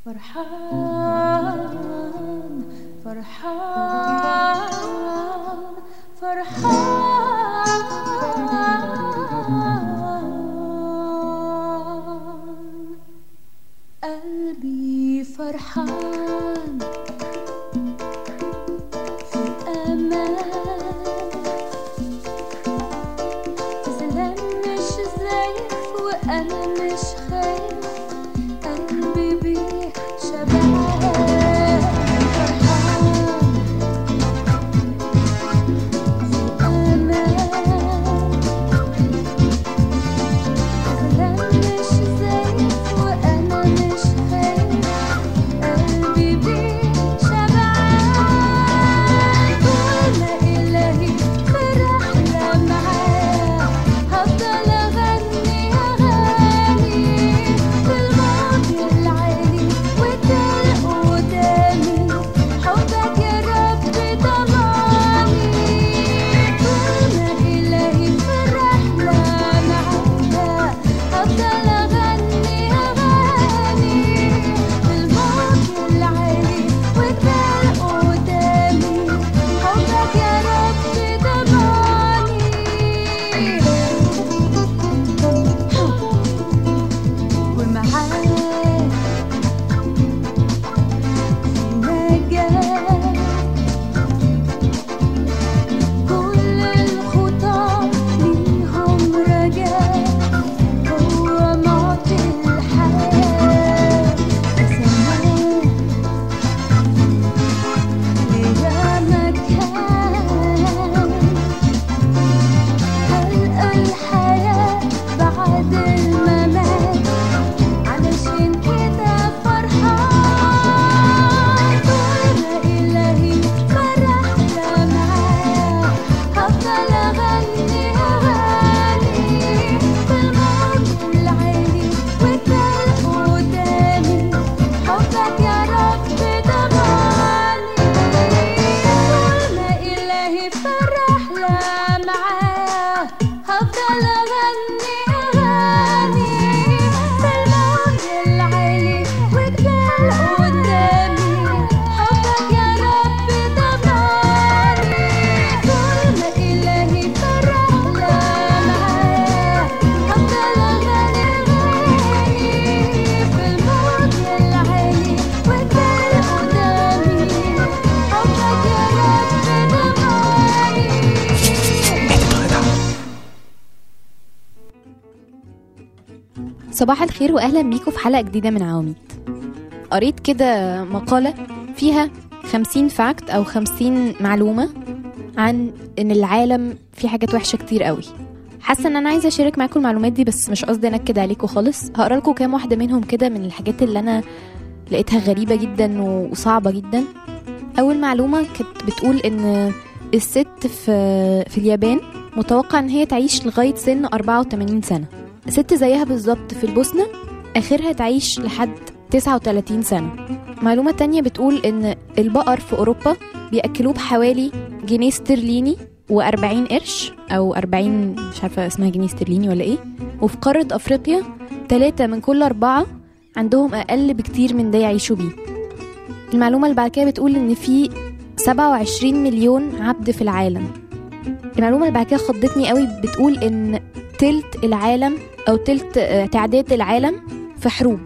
فرحان فرحان فرحان قلبي فرحان في أمان زلان مش زايف وأنا مش خايف قلبي بيه شبعان فرحان في أمان زلان مش زايف وأنا مش خايف قلبي بيه شبعان ولا إلهي فرحنا معاه هفضل أغني أغاني في الماضي العالي والدل قدامي حبك يا رب ضماني ولا إلهي فرحنا معاه هفضل أغني أغاني في الماضي العالي والدل قدامي حبك يا رب ضماني ومعاك في نجاة كل الخطى ليهم رجاء هو معطي الحياة سماه ليا مكان هلقى الحياة بعد الممات علشان كده فرحان ولا إلهي فرحنا معاه هفضل أغني أغاني في الماضي العالي والدل قدامي حبك يا رب ضماني ولا إلهي فرحنا معاه هفضل أغني أغاني في الماضي العالي والدل قدامي حبك يا رب ضماني ولا إلهي فرحنا معاه هفضل أغني أغاني في الماضي العالي والدل قدامي حبك يا رب ضماني صباح الخير واهلا بيكم في حلقه جديده من عواميد قريت كده مقاله فيها 50 فاكت او 50 معلومه عن ان العالم فيه حاجات وحشه كتير قوي حاسه ان انا عايزه اشارك معاكم المعلومات دي بس مش قصدي انكد عليكم خالص هقرا لكم كام واحده منهم كده من الحاجات اللي انا لقيتها غريبه جدا وصعبه جدا اول معلومه كانت بتقول ان الست في في اليابان متوقع ان هي تعيش لغايه سن 84 سنه ست زيها بالظبط في البوسنة آخرها تعيش لحد 39 سنة معلومة تانية بتقول إن البقر في أوروبا بيأكلوه بحوالي جنيه استرليني و40 قرش أو 40 مش عارفة اسمها جنيه استرليني ولا إيه وفي قارة أفريقيا تلاتة من كل أربعة عندهم أقل بكتير من ده يعيشوا بيه المعلومة اللي بعد كده بتقول إن في 27 مليون عبد في العالم المعلومة اللي بعد كده خضتني قوي بتقول إن تلت العالم أو تلت آه، تعداد العالم في حروب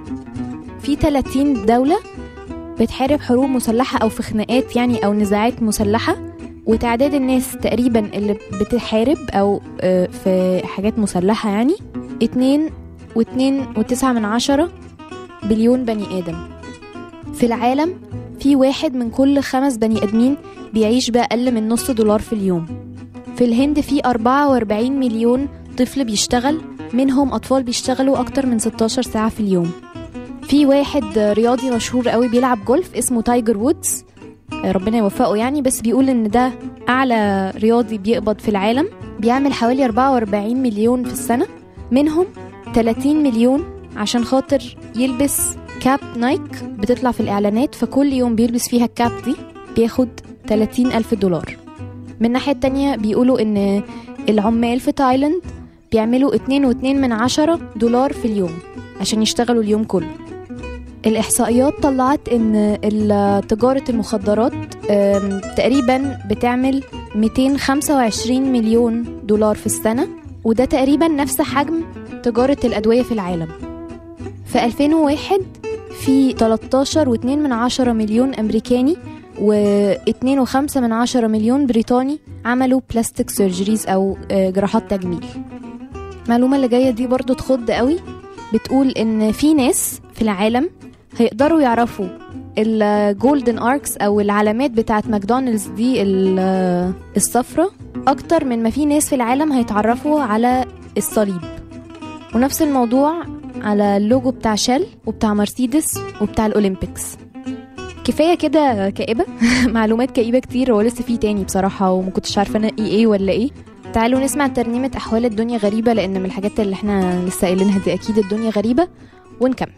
في 30 دولة بتحارب حروب مسلحة أو في خناقات يعني أو نزاعات مسلحة وتعداد الناس تقريبا اللي بتحارب أو آه، في حاجات مسلحة يعني اتنين واتنين وتسعة من عشرة بليون بني آدم في العالم في واحد من كل خمس بني آدمين بيعيش بأقل من نص دولار في اليوم في الهند في 44 مليون طفل بيشتغل منهم أطفال بيشتغلوا أكتر من 16 ساعة في اليوم في واحد رياضي مشهور قوي بيلعب جولف اسمه تايجر وودز ربنا يوفقه يعني بس بيقول ان ده اعلى رياضي بيقبض في العالم بيعمل حوالي 44 مليون في السنة منهم 30 مليون عشان خاطر يلبس كاب نايك بتطلع في الإعلانات فكل يوم بيلبس فيها الكاب دي بياخد 30 ألف دولار من الناحية التانية بيقولوا إن العمال في تايلاند بيعملوا اتنين واتنين من عشرة دولار في اليوم عشان يشتغلوا اليوم كله الإحصائيات طلعت إن ال- تجارة المخدرات أم، تقريبا بتعمل 225 مليون دولار في السنة وده تقريبا نفس حجم تجارة الأدوية في العالم في 2001 في 13.2 من عشرة مليون أمريكاني و2.5 من عشرة مليون بريطاني عملوا بلاستيك سيرجريز أو آه، جراحات تجميل المعلومة اللي جاية دي برضو تخض قوي بتقول إن في ناس في العالم هيقدروا يعرفوا الجولدن اركس او العلامات بتاعت ماكدونالدز دي ال- الصفرة اكتر من ما في ناس في العالم هيتعرفوا على الصليب ونفس الموضوع على اللوجو بتاع شell وبتاع مرسيدس وبتاع الاولمبيكس كفايه كده كئيبه معلومات كئيبه كتير هو لسه في تاني بصراحه وما كنتش عارفه انا ايه ايه ولا ايه تعالوا نسمع ترنيمه احوال الدنيا غريبه لان من الحاجات اللي احنا لسه قايلينها دي اكيد الدنيا غريبه ونكمل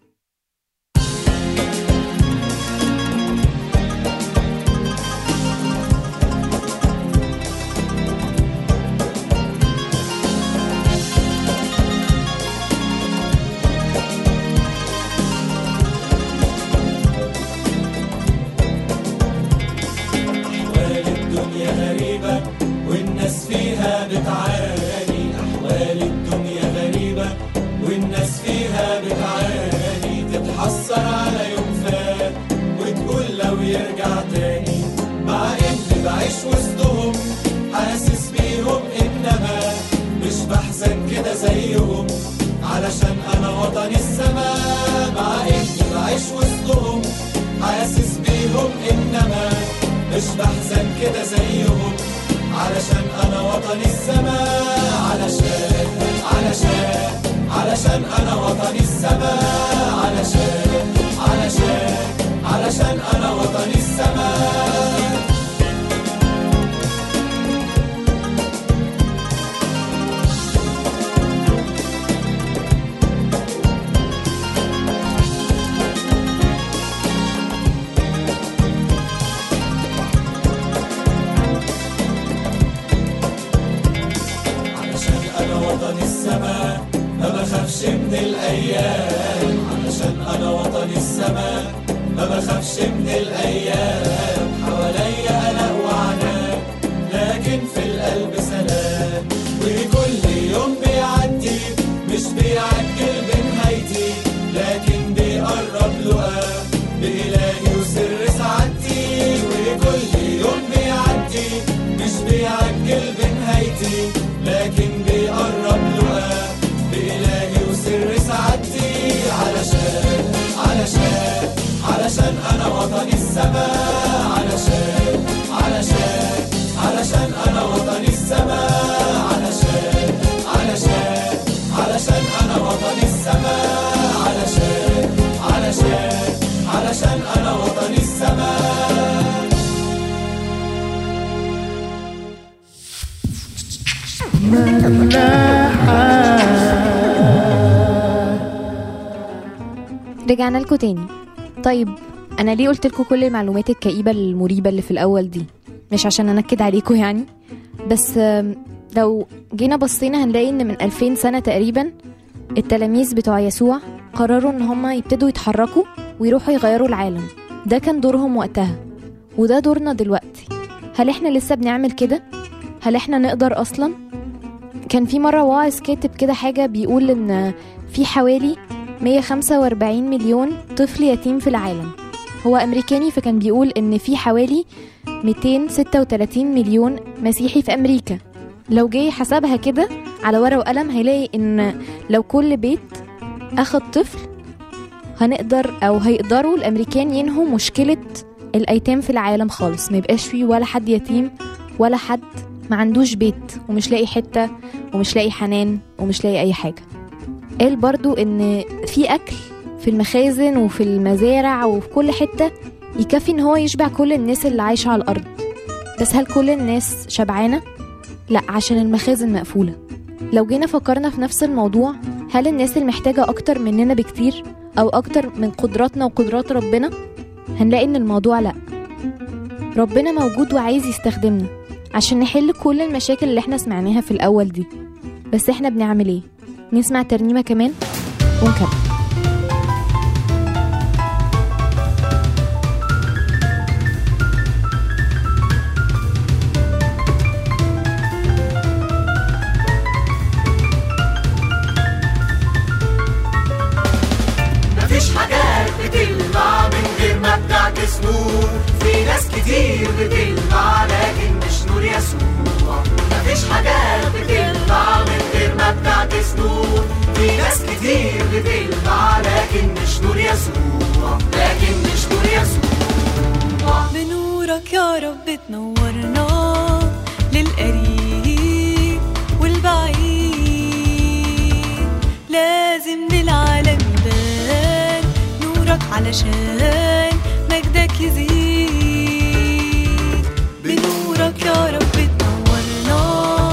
أحوال الدنيا غريبة والناس فيها بتعاني أحوال الدنيا غريبة والناس فيها بتعاني تتحسر على يوم فات وتقول لو يرجع تاني مع إني بعيش وسطهم حاسس بيهم إنما مش بحزن كده زيهم علشان أنا وطني السماء مع إني بعيش وسطهم حاسس بيهم إنما مش بحزن كده زيهم علشان انا وطني السماء علشان علشان علشان انا وطني السماء علشان علشان علشان انا وطني السماء علشان انا وطني السماء ما بخافش من الايام علشان انا وطني السماء ما بخافش من الايام حواليا قلق وعناء لكن في القلب سلام وكل يوم بيعدي مش بيعجل بنهايتي لكن بيقرب لقاه بإلهي وسر سعادتي وكل يوم بيعدي مش بيعجل بنهايتي لكن بيقرب لقاه بإلهي وسر سعادتي علشان علشان علشان أنا وطني السماء علشان علشان علشان أنا وطني السماء علشان علشان علشان أنا وطني السماء علشان علشان علشان أنا وطني السماء رجعنا لكم تاني طيب انا ليه قلت لكم كل المعلومات الكئيبه المريبه اللي في الاول دي مش عشان انكد عليكم يعني بس آم، لو جينا بصينا هنلاقي ان من 2000 سنه تقريبا التلاميذ بتوع يسوع قرروا ان هم يبتدوا يتحركوا ويروحوا يغيروا العالم ده كان دورهم وقتها وده دورنا دلوقتي هل احنا لسه بنعمل كده هل احنا نقدر اصلا كان في مره واعظ كاتب كده حاجه بيقول ان في حوالي 145 مليون طفل يتيم في العالم هو أمريكاني فكان بيقول إن في حوالي 236 مليون مسيحي في أمريكا لو جاي حسبها كده على ورقة وقلم هيلاقي إن لو كل بيت أخد طفل هنقدر أو هيقدروا الأمريكان ينهوا مشكلة الأيتام في العالم خالص ما يبقاش فيه ولا حد يتيم ولا حد ما عندوش بيت ومش لاقي حتة ومش لاقي حنان ومش لاقي أي حاجة قال برضو ان في اكل في المخازن وفي المزارع وفي كل حتة يكفي ان هو يشبع كل الناس اللي عايشة على الارض بس هل كل الناس شبعانة؟ لا عشان المخازن مقفولة لو جينا فكرنا في نفس الموضوع هل الناس المحتاجة اكتر مننا بكتير او اكتر من قدراتنا وقدرات ربنا؟ هنلاقي ان الموضوع لا ربنا موجود وعايز يستخدمنا عشان نحل كل المشاكل اللي احنا سمعناها في الاول دي بس احنا بنعمل ايه؟ نسمع ترنيمة كمان ونكمل رب تنورنا للقريب والبعيد لازم للعالم يبان نورك علشان مجدك يزيد بنورك يا رب تنورنا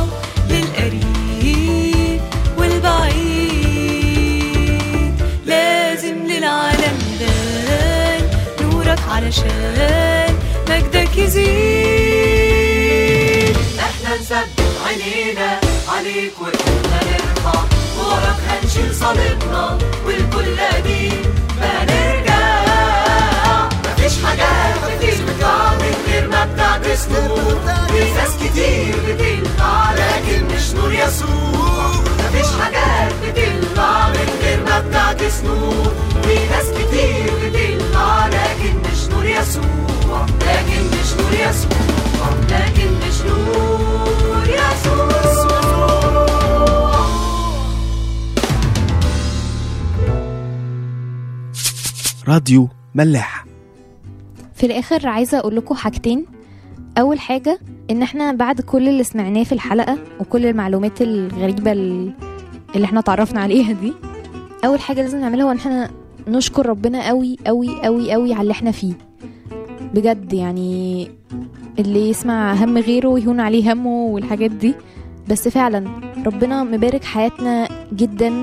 للقريب والبعيد لازم للعالم يبان نورك علشان مجدك يزيد احنا نثبت عينينا عليك وقلنا نرفع وراك هنشيل صليبنا والكل قديم فهنرجع مفيش حاجات كتير بتطلع من غير ما بتعكس نور في ناس كتير بتطلع لكن مش نور يسوع مفيش حاجات بتطلع من غير ما بتعكس نور في ناس كتير بتطلع لكن مش نور يسوع لكن مش نور يسوع لكن مش نور يسوع راديو ملاح في الاخر عايزه اقول لكم حاجتين اول حاجه ان احنا بعد كل اللي سمعناه في الحلقه وكل المعلومات الغريبه ال- اللي احنا تعرفنا عليها دي اول حاجه لازم نعملها هو ان احنا نشكر ربنا قوي قوي قوي قوي على اللي احنا فيه بجد يعني اللي يسمع هم غيره يهون عليه همه والحاجات دي بس فعلا ربنا مبارك حياتنا جدا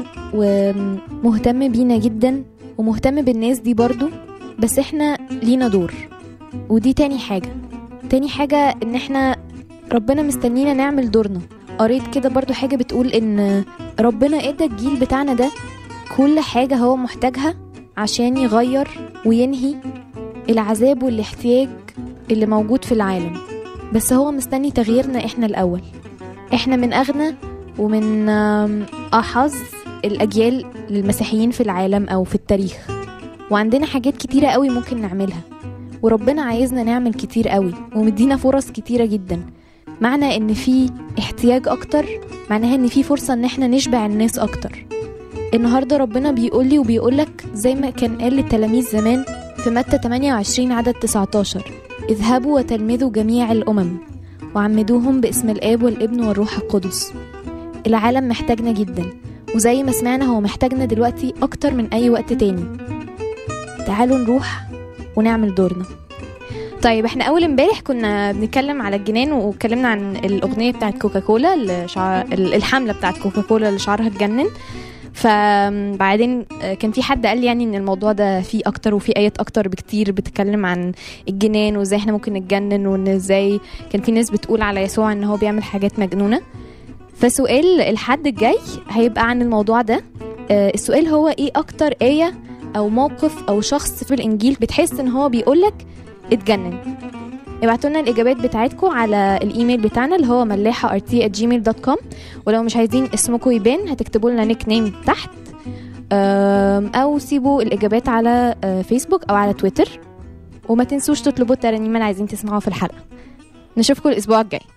ومهتم بينا جدا ومهتم بالناس دي برضو بس احنا لينا دور ودي تاني حاجة تاني حاجة ان احنا ربنا مستنينا نعمل دورنا قريت كده برضو حاجة بتقول ان ربنا ادى الجيل بتاعنا ده كل حاجة هو محتاجها عشان يغير وينهي العذاب والاحتياج اللي موجود في العالم بس هو مستني تغييرنا احنا الاول احنا من اغنى ومن آم، احظ الاجيال للمسيحيين في العالم او في التاريخ وعندنا حاجات كتيرة قوي ممكن نعملها وربنا عايزنا نعمل كتير قوي ومدينا فرص كتيرة جدا معنى ان في احتياج اكتر معناها ان في فرصة ان احنا نشبع الناس اكتر النهاردة ربنا بيقولي وبيقولك زي ما كان قال للتلاميذ زمان في متى 28 عدد 19 اذهبوا وتلمذوا جميع الأمم وعمدوهم باسم الآب والابن والروح القدس العالم محتاجنا جدا وزي ما سمعنا هو محتاجنا دلوقتي أكتر من أي وقت تاني تعالوا نروح ونعمل دورنا طيب احنا اول امبارح كنا بنتكلم على الجنان واتكلمنا عن الاغنيه بتاعت كوكاكولا اللي شعر الحمله بتاعت كوكاكولا اللي شعرها اتجنن فبعدين كان في حد قال لي يعني ان الموضوع ده فيه اكتر وفي ايات اكتر بكتير بتتكلم عن الجنان وازاي احنا ممكن نتجنن وان ازاي كان في ناس بتقول على يسوع ان هو بيعمل حاجات مجنونه فسؤال الحد الجاي هيبقى عن الموضوع ده آه، السؤال هو ايه اكتر ايه او موقف او شخص في الانجيل بتحس ان هو بيقولك اتجنن ابعتوا لنا الاجابات بتاعتكم على الايميل بتاعنا اللي هو ملاحه rt@gmail.com ولو مش عايزين اسمكم يبان هتكتبوا لنا نيك نيم تحت آم، او سيبوا الاجابات على آه، فيسبوك او على تويتر وما تنسوش تطلبوا الترانيم اللي عايزين تسمعوها في الحلقه نشوفكم الاسبوع الجاي